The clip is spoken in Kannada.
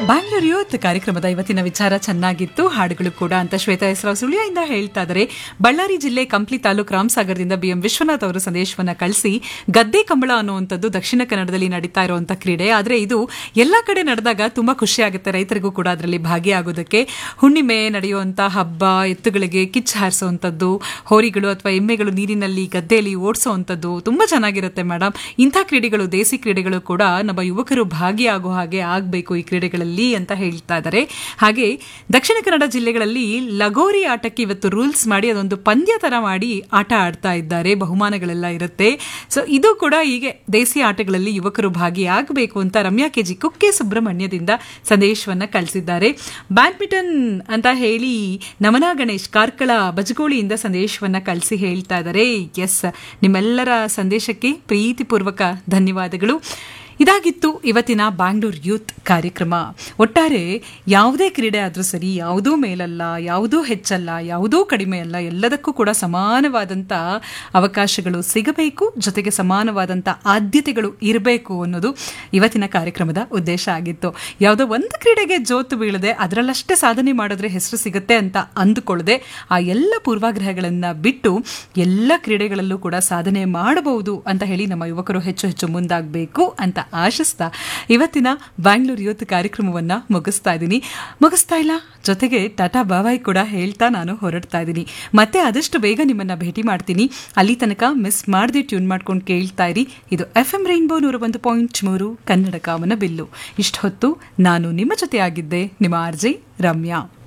ಬ್ಯಾಂಗ್ಳೂರ್ ಯೂತ್ ಕಾರ್ಯಕ್ರಮದ ಇವತ್ತಿನ ವಿಚಾರ ಚೆನ್ನಾಗಿತ್ತು ಹಾಡುಗಳು ಕೂಡ ಅಂತ ಶ್ವೇತಾ ಹೆಸರಾವ್ ಸುಳ್ಯದಿಂದ ಹೇಳ್ತಾ ಇದ್ದಾರೆ ಬಳ್ಳಾರಿ ಜಿಲ್ಲೆ ಕಂಪ್ಲಿ ತಾಲೂಕು ರಾಮಸಾಗರದಿಂದ ಬಿ ಎಂ ವಿಶ್ವನಾಥ್ ಅವರು ಸಂದೇಶವನ್ನ ಕಳಿಸಿ ಗದ್ದೆ ಕಂಬಳ ಅನ್ನುವಂಥದ್ದು ದಕ್ಷಿಣ ಕನ್ನಡದಲ್ಲಿ ನಡೀತಾ ಇರುವಂತಹ ಕ್ರೀಡೆ ಆದರೆ ಇದು ಎಲ್ಲ ಕಡೆ ನಡೆದಾಗ ತುಂಬಾ ಖುಷಿ ಆಗುತ್ತೆ ರೈತರಿಗೂ ಕೂಡ ಅದರಲ್ಲಿ ಭಾಗಿಯಾಗೋದಕ್ಕೆ ಹುಣ್ಣಿಮೆ ನಡೆಯುವಂತ ಹಬ್ಬ ಎತ್ತುಗಳಿಗೆ ಕಿಚ್ಚು ಹಾರಿಸುವಂಥದ್ದು ಹೋರಿಗಳು ಅಥವಾ ಎಮ್ಮೆಗಳು ನೀರಿನಲ್ಲಿ ಗದ್ದೆಯಲ್ಲಿ ಓಡಿಸುವಂಥದ್ದು ತುಂಬಾ ಚೆನ್ನಾಗಿರುತ್ತೆ ಮೇಡಮ್ ಇಂಥ ಕ್ರೀಡೆಗಳು ದೇಸಿ ಕ್ರೀಡೆಗಳು ಕೂಡ ನಮ್ಮ ಯುವಕರು ಭಾಗಿಯಾಗೋ ಹಾಗೆ ಆಗಬೇಕು ಈ ಕ್ರೀಡೆಗಳಲ್ಲಿ ಅಂತ ಹೇಳ್ತಾ ಇದ್ದಾರೆ ಹಾಗೆ ದಕ್ಷಿಣ ಕನ್ನಡ ಜಿಲ್ಲೆಗಳಲ್ಲಿ ಲಗೋರಿ ಆಟಕ್ಕೆ ಇವತ್ತು ರೂಲ್ಸ್ ಮಾಡಿ ಅದೊಂದು ಪಂದ್ಯ ತರ ಮಾಡಿ ಆಟ ಆಡ್ತಾ ಇದ್ದಾರೆ ಬಹುಮಾನಗಳೆಲ್ಲ ಇರುತ್ತೆ ಸೊ ಇದು ಕೂಡ ಹೀಗೆ ದೇಸಿ ಆಟಗಳಲ್ಲಿ ಯುವಕರು ಭಾಗಿಯಾಗಬೇಕು ಅಂತ ರಮ್ಯಾ ಕೆಜಿ ಕುಕ್ಕೆ ಸುಬ್ರಹ್ಮಣ್ಯದಿಂದ ಸಂದೇಶವನ್ನ ಕಳಿಸಿದ್ದಾರೆ ಬ್ಯಾಡ್ಮಿಂಟನ್ ಅಂತ ಹೇಳಿ ನಮನಾ ಗಣೇಶ್ ಕಾರ್ಕಳ ಬಜಗೋಳಿಯಿಂದ ಸಂದೇಶವನ್ನ ಕಳಿಸಿ ಹೇಳ್ತಾ ಇದ್ದಾರೆ ಎಸ್ ನಿಮ್ಮೆಲ್ಲರ ಸಂದೇಶಕ್ಕೆ ಪ್ರೀತಿಪೂರ್ವಕ ಧನ್ಯವಾದಗಳು ಇದಾಗಿತ್ತು ಇವತ್ತಿನ ಬ್ಯಾಂಗ್ಳೂರ್ ಯೂತ್ ಕಾರ್ಯಕ್ರಮ ಒಟ್ಟಾರೆ ಯಾವುದೇ ಕ್ರೀಡೆ ಆದರೂ ಸರಿ ಯಾವುದೂ ಮೇಲಲ್ಲ ಯಾವುದೂ ಹೆಚ್ಚಲ್ಲ ಯಾವುದೂ ಕಡಿಮೆ ಅಲ್ಲ ಎಲ್ಲದಕ್ಕೂ ಕೂಡ ಸಮಾನವಾದಂಥ ಅವಕಾಶಗಳು ಸಿಗಬೇಕು ಜೊತೆಗೆ ಸಮಾನವಾದಂಥ ಆದ್ಯತೆಗಳು ಇರಬೇಕು ಅನ್ನೋದು ಇವತ್ತಿನ ಕಾರ್ಯಕ್ರಮದ ಉದ್ದೇಶ ಆಗಿತ್ತು ಯಾವುದೋ ಒಂದು ಕ್ರೀಡೆಗೆ ಜೋತು ಬೀಳದೆ ಅದರಲ್ಲಷ್ಟೇ ಸಾಧನೆ ಮಾಡಿದ್ರೆ ಹೆಸರು ಸಿಗುತ್ತೆ ಅಂತ ಅಂದುಕೊಳ್ಳದೆ ಆ ಎಲ್ಲ ಪೂರ್ವಾಗ್ರಹಗಳನ್ನು ಬಿಟ್ಟು ಎಲ್ಲ ಕ್ರೀಡೆಗಳಲ್ಲೂ ಕೂಡ ಸಾಧನೆ ಮಾಡಬಹುದು ಅಂತ ಹೇಳಿ ನಮ್ಮ ಯುವಕರು ಹೆಚ್ಚು ಹೆಚ್ಚು ಮುಂದಾಗಬೇಕು ಅಂತ ಆಶಿಸ್ತಾ ಇವತ್ತಿನ ಬ್ಯಾಂಗ್ಳೂರ್ ಯೂತ್ ಕಾರ್ಯಕ್ರಮವನ್ನ ಮುಗಿಸ್ತಾ ಇದ್ದೀನಿ ಮುಗಿಸ್ತಾ ಇಲ್ಲ ಜೊತೆಗೆ ಟಾಟಾ ಬಾವಾಯ್ ಕೂಡ ಹೇಳ್ತಾ ನಾನು ಹೊರಡ್ತಾ ಇದ್ದೀನಿ ಮತ್ತೆ ಆದಷ್ಟು ಬೇಗ ನಿಮ್ಮನ್ನ ಭೇಟಿ ಮಾಡ್ತೀನಿ ಅಲ್ಲಿ ತನಕ ಮಿಸ್ ಮಾಡದೆ ಟ್ಯೂನ್ ಮಾಡ್ಕೊಂಡು ಕೇಳ್ತಾ ಇರಿ ಇದು ಎಫ್ ಎಂ ರೈನ್ಬೋ ನೂರ ಒಂದು ಪಾಯಿಂಟ್ ಮೂರು ಕನ್ನಡ ಕಾಮನ ಬಿಲ್ಲು ಇಷ್ಟು ಹೊತ್ತು ನಾನು ನಿಮ್ಮ ಜೊತೆ ಆಗಿದ್ದೆ ನಿಮ್ಮ ಆರ್ಜೆ ರಮ್ಯಾ